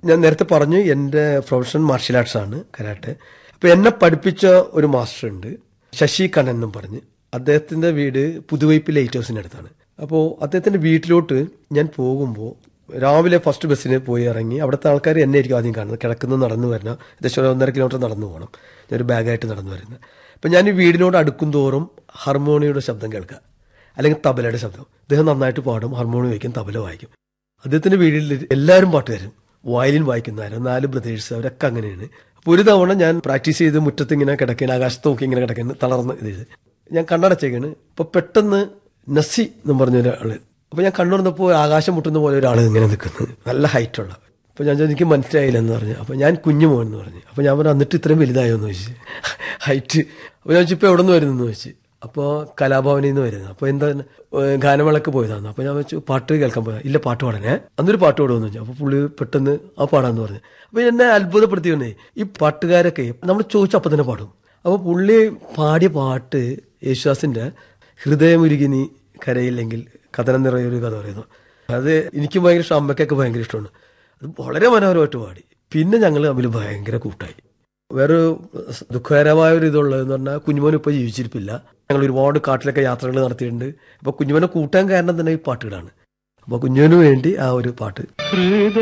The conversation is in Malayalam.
ഞാൻ നേരത്തെ പറഞ്ഞു എൻ്റെ പ്രൊഫഷൻ മാർഷ്യൽ ആർട്സ് ആണ് കരാട്ടെ അപ്പോൾ എന്നെ പഠിപ്പിച്ച ഒരു മാസ്റ്റർ ഉണ്ട് ശശി കണ്ണൻ എന്നും പറഞ്ഞ് അദ്ദേഹത്തിൻ്റെ വീട് പുതുവൈപ്പ് ലൈറ്റ് ഹൗസിൻ്റെ അടുത്താണ് അപ്പോൾ അദ്ദേഹത്തിൻ്റെ വീട്ടിലോട്ട് ഞാൻ പോകുമ്പോൾ രാവിലെ ഫസ്റ്റ് ബസ്സിന് പോയി ഇറങ്ങി അവിടുത്തെ ആൾക്കാർ എന്നെ ആയിരിക്കും ആദ്യം കാണുന്നത് കിടക്കുന്ന നടന്നു വരണ ഏകദേശം ഒരു ഒന്നര കിലോമീറ്റർ നടന്നു പോകണം ഞാനൊരു ബാഗായിട്ട് നടന്നു വരുന്നത് അപ്പം ഞാൻ ഈ വീടിനോട് അടുക്കും തോറും ഹാർമോണിയുടെ ശബ്ദം കേൾക്കുക അല്ലെങ്കിൽ തബലയുടെ ശബ്ദം അദ്ദേഹം നന്നായിട്ട് പാടും ഹാർമോണിയം വായിക്കും തബല വായിക്കും അദ്ദേഹത്തിന്റെ വീട്ടിൽ എല്ലാവരും പാട്ടുകാരും വയലിൻ വായിക്കുന്നവരും നാല് ബ്രദേഴ്സ് അവരൊക്കെ അങ്ങനെയാണ് അപ്പോൾ ഒരു തവണ ഞാൻ പ്രാക്ടീസ് ചെയ്ത് മുറ്റത്ത് ഇങ്ങനെ കിടക്കാൻ ആകാശത്ത് നോക്കി ഇങ്ങനെ കിടക്കാൻ തളർന്ന് ഇത് ചെയ്ത്. ഞാൻ കണ്ണടച്ചേക്കാണ് അപ്പോൾ പെട്ടെന്ന് നസി എന്നും പറഞ്ഞ ഒരാള് അപ്പോൾ ഞാൻ കണ്ണുറന്നപ്പോൾ ആകാശം മുട്ടുന്ന പോലെ ഒരാൾ ഇങ്ങനെ നിൽക്കുന്നത് നല്ല ഹൈറ്റുള്ള അപ്പോൾ ഞാൻ ചോദിച്ചു, എനിക്ക് മനസ്സിലായില്ല എന്ന് പറഞ്ഞു അപ്പോൾ ഞാൻ കുഞ്ഞു മോൻ എന്ന് പറഞ്ഞു അപ്പോൾ ഞാൻ പറഞ്ഞു എന്നിട്ട് ഇത്രയും വലുതായോ എന്ന് ചോദിച്ചു ഹൈറ്റ് അപ്പോൾ ഞാൻ ചോദിച്ചു ഇപ്പോൾ എവിടെ നിന്ന് വരുന്നു എന്ന് ചോദിച്ചു അപ്പോൾ കലാഭവനിൽ നിന്ന് വരുന്നത് അപ്പോൾ എന്താ ഏഹ് ഗാനമേളക്ക് പോയതാണ് അപ്പോൾ ഞാൻ വെച്ചു പാട്ട് കേൾക്കാൻ പോയാ ഇല്ല പാട്ട് പാടാനേ അന്നൊരു പാട്ട് പാടുമെന്ന് ചോദിച്ചു അപ്പോൾ പുള്ളി പെട്ടെന്ന് ആ പാടാന്ന് പറഞ്ഞു അപ്പോൾ എന്നെ അത്ഭുതപ്പെടുത്തിയുണ്ടേ ഈ പാട്ടുകാരൊക്കെ നമ്മൾ ചോദിച്ചു അപ്പം തന്നെ പാടും അപ്പോൾ പുള്ളി പാടിയ പാട്ട് യേശുദാസിന്റെ ഹൃദയമുരുകി നീ കരയില്ലെങ്കിൽ കഥനം നിറയൊരു കഥ പറയുന്നു അത് എനിക്ക് ഭയങ്കര ഇഷ്ടം അമ്മയ്ക്കൊക്കെ ഭയങ്കര ഇഷ്ടമാണ് അത് വളരെ മനോഹരമായിട്ട് പാടി പിന്നെ ഞങ്ങൾ തമ്മിൽ ഭയങ്കര കൂട്ടായി വേറൊരു ദുഃഖകരമായ ഒരു ഇതുള്ളതെന്ന് പറഞ്ഞാൽ കുഞ്ഞുമോൻ ഇപ്പോൾ ജീവിച്ചിരിപ്പില്ല ഞങ്ങൾ ഒരുപാട് കാട്ടിലൊക്കെ യാത്രകൾ നടത്തിയിട്ടുണ്ട് അപ്പോൾ കുഞ്ഞുമോനെ കൂട്ടാൻ കാരണം തന്നെ ഈ പാട്ടുകളാണ് അപ്പോൾ കുഞ്ഞുവിന് വേണ്ടി ആ ഒരു പാട്ട് ഹൃദയ